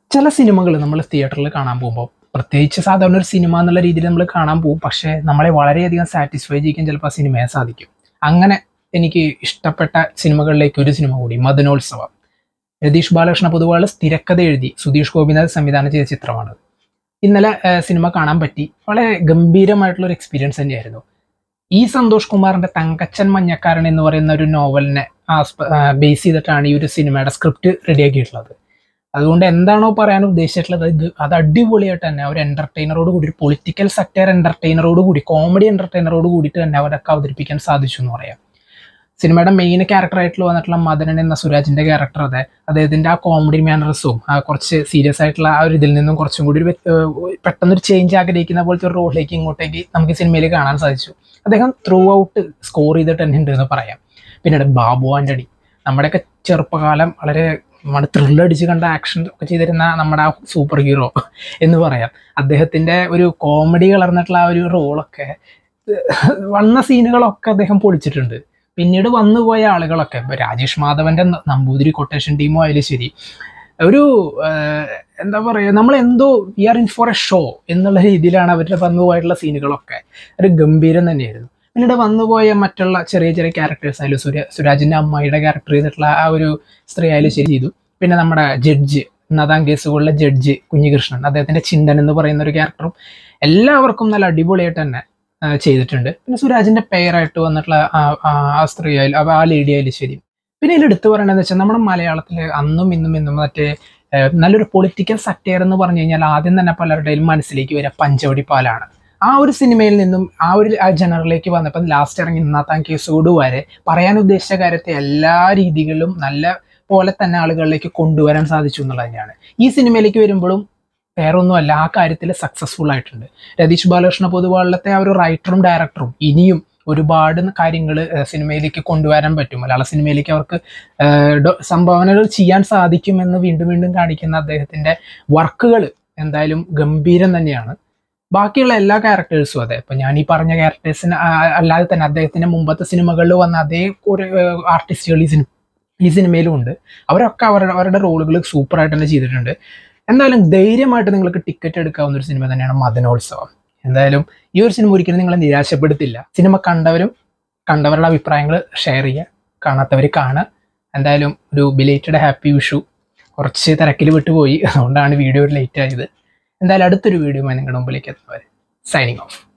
ചില സിനിമകൾ നമ്മൾ തിയേറ്ററിൽ കാണാൻ പോകുമ്പോൾ പ്രത്യേകിച്ച് സാധാരണ ഒരു സിനിമ എന്നുള്ള രീതിയിൽ നമ്മൾ കാണാൻ പോകും പക്ഷേ നമ്മളെ വളരെയധികം സാറ്റിസ്ഫൈ ചെയ്യിക്കാൻ ചിലപ്പോൾ ആ സിനിമയെ സാധിക്കും അങ്ങനെ എനിക്ക് ഇഷ്ടപ്പെട്ട സിനിമകളിലേക്ക് ഒരു സിനിമ കൂടി മദനോത്സവം രതീഷ് ബാലകൃഷ്ണ പൊതുവാൾ തിരക്കഥ എഴുതി സുധീഷ് ഗോപിനാഥ് സംവിധാനം ചെയ്ത ചിത്രമാണ് ഇന്നലെ ആ, സിനിമ കാണാൻ പറ്റി വളരെ ഗംഭീരമായിട്ടുള്ള ഒരു എക്സ്പീരിയൻസ് തന്നെയായിരുന്നു ഈ സന്തോഷ് കുമാറിന്റെ തങ്കച്ചൻ മഞ്ഞക്കാരൻ എന്ന് പറയുന്ന ഒരു നോവലിനെ ബേസ് ചെയ്തിട്ടാണ് ഈ ഒരു സിനിമയുടെ സ്ക്രിപ്റ്റ് റെഡിയാക്കിയിട്ടുള്ളത് അതുകൊണ്ട് എന്താണോ പറയാൻ ഉദ്ദേശിച്ചിട്ടുള്ളത് ഇത് അത് അടിപൊളിയായിട്ട് തന്നെ ഒരു എന്റർടൈനറോട് കൂടി ഒരു പൊളിറ്റിക്കൽ സെക്ടർ എന്റർടൈനറോട് കൂടി കോമഡി എന്റർടൈനറോട് കൂടിയിട്ട് തന്നെ അവരൊക്കെ അവതരിപ്പിക്കാൻ സാധിച്ചു എന്ന് പറയാം സിനിമയുടെ മെയിൻ ക്യാരക്ടറായിട്ട് വന്നിട്ടുള്ള മദനൻ എന്ന സുരാജിന്റെ ക്യാരക്ടർ അതെ അദ്ദേഹത്തിന്റെ ആ കോമഡി മാനറസും ആ കുറച്ച് സീരിയസ് ആയിട്ടുള്ള ആ ഒരു ഇതിൽ നിന്നും കുറച്ചും കൂടി ഒരു വ്യത്- ഏഹ് പെട്ടെന്നൊരു ചേഞ്ച് ആഗ്രഹിക്കുന്ന പോലത്തെ ഒരു റോളിലേക്ക് ഇങ്ങോട്ടേക്ക് നമുക്ക് ഈ സിനിമയിൽ കാണാൻ സാധിച്ചു അദ്ദേഹം ത്രൂ ഔട്ട് സ്കോർ ചെയ്തിട്ട് തന്നെ ഉണ്ട് എന്ന് പറയാം പിന്നീട് ബാബു ആന്റണി നമ്മുടെയൊക്കെ ചെറുപ്പകാലം വളരെ നമ്മുടെ ത്രില്ലടിച്ച് കണ്ട ആക്ഷൻ ഒക്കെ ചെയ്തിരുന്ന നമ്മുടെ ആ സൂപ്പർ ഹീറോ എന്ന് പറയാം അദ്ദേഹത്തിന്റെ ഒരു കോമഡി കലർന്നിട്ടുള്ള ആ ഒരു റോളൊക്കെ വന്ന സീനുകളൊക്കെ അദ്ദേഹം പൊളിച്ചിട്ടുണ്ട് പിന്നീട് വന്നുപോയ ആളുകളൊക്കെ ഇപ്പൊ രാജേഷ് മാധവന്റെ ന- നമ്പൂതിരി കൊട്ടേഷൻ ടീമോ ആയാലും ശരി ഒരു ആഹ്, എന്താ പറയുക നമ്മൾ എന്തോ we are in for a show എന്നുള്ള രീതിയിലാണ് അവരുടെ വന്നുപോയിട്ടുള്ള സീനുകളൊക്കെ ഒരു ഗംഭീരം തന്നെയായിരുന്നു പിന്നീട് വന്നുപോയ മറ്റുള്ള ചെറിയ ചെറിയ ക്യാരക്ടേഴ്സ് ആയാലും സുര സുരാജിന്റെ അമ്മായിയുടെ ക്യാരക്ടർ ചെയ്തിട്ടുള്ള ആ ഒരു സ്ത്രീ ആയാലും ശരി ചെയ്തു പിന്നെ നമ്മുടെ ജഡ്ജ് നദാം കേസുകളിലെ ജഡ്ജ് കുഞ്ഞികൃഷ്ണൻ അദ്ദേഹത്തിന്റെ ചിന്തൻ എന്ന് പറയുന്ന ഒരു ക്യാരക്ടറും എല്ലാവർക്കും നല്ല അടിപൊളിയായിട്ട് തന്നെ ആ, ചെയ്തിട്ടുണ്ട് പിന്നെ സുരാജിന്റെ പെയറായിട്ട് വന്നിട്ടുള്ള ആ- ആ- ആ സ്ത്രീ ആയാലും ആ- ആ ലേഡി ആയാലും ശരി പിന്നെ ഇതിൽ എടുത്തു പറയണതെന്ന് വെച്ചാൽ നമ്മുടെ മലയാളത്തിൽ അന്നും ഇന്നും ഇന്നും മറ്റേ ആ, നല്ലൊരു പൊളിറ്റിക്കൽ സറ്റയർ എന്ന് പറഞ്ഞു കഴിഞ്ഞാൽ ആദ്യം തന്നെ പലരുടെയും മനസ്സിലേക്ക് വരിക പഞ്ചവടി പാലാണ് ആ ഒരു സിനിമയിൽ നിന്നും ആ ഒരു ആ ജനറിലേക്ക് വന്നപ്പോൾ ലാസ്റ്റ് ഇറങ്ങി ഇന്നാത്താൻ കേസോട് വരെ പറയാൻ ഉദ്ദേശിച്ച കാര്യത്തെ എല്ലാ രീതികളിലും നല്ല പോലെ തന്നെ ആളുകളിലേക്ക് കൊണ്ടുവരാൻ സാധിച്ചു എന്നുള്ളത് തന്നെയാണ് ഈ സിനിമയിലേക്ക് വരുമ്പോഴും വേറൊന്നുമല്ല ആ കാര്യത്തിൽ സക്സസ്ഫുൾ ആയിട്ടുണ്ട് രതീഷ് ബാലകൃഷ്ണ പൊതുവാളത്തെ ആ ഒരു റൈറ്ററും ഡയറക്ടറും ഇനിയും ഒരുപാട് കാര്യങ്ങൾ സിനിമയിലേക്ക് കൊണ്ടുവരാൻ പറ്റും മലയാള സിനിമയിലേക്ക് അവർക്ക് ഏഹ്, ഡോ- സംഭാവനകൾ ചെയ്യാൻ സാധിക്കുമെന്ന് വീണ്ടും വീണ്ടും കാണിക്കുന്ന അദ്ദേഹത്തിന്റെ വർക്കുകൾ എന്തായാലും ഗംഭീരം തന്നെയാണ് ബാക്കിയുള്ള എല്ലാ ക്യാരക്ടേഴ്സും അതെ ഇപ്പൊ ഞാൻ ഈ പറഞ്ഞ ക്യാരക്ടേഴ്സിന് അല്ലാതെ തന്നെ അദ്ദേഹത്തിന്റെ മുമ്പത്തെ സിനിമകളിൽ വന്ന അതേ ഒരു ആർട്ടിസ്റ്റുകൾ ഈ സിനിമ ഈ സിനിമയിലും ഉണ്ട് അവരൊക്കെ അവരുടെ അവരുടെ റോളുകൾ സൂപ്പറായിട്ട് തന്നെ ചെയ്തിട്ടുണ്ട് എന്തായാലും ധൈര്യമായിട്ട് നിങ്ങൾക്ക് ടിക്കറ്റ് എടുക്കാവുന്ന ഒരു സിനിമ തന്നെയാണ് മദനോത്സവം എന്തായാലും ഈ ഒരു സിനിമ ഒരിക്കലും നിങ്ങളെ നിരാശപ്പെടുത്തില്ല സിനിമ കണ്ടവരും കണ്ടവരുടെ അഭിപ്രായങ്ങൾ ഷെയർ ചെയ്യുക കാണാത്തവർ കാണുക എന്തായാലും ഒരു ബിലേറ്റഡ് ഹാപ്പി വിഷു കുറച്ച് തിരക്കിൽ വിട്ടുപോയി അതുകൊണ്ടാണ് വീഡിയോ ലേറ്റ് ആയത് എന്തായാലും അടുത്തൊരു വീഡിയോ നിങ്ങളുടെ മുമ്പിലേക്ക് എത്തുന്നവരെ സൈനിങ് ഓഫ്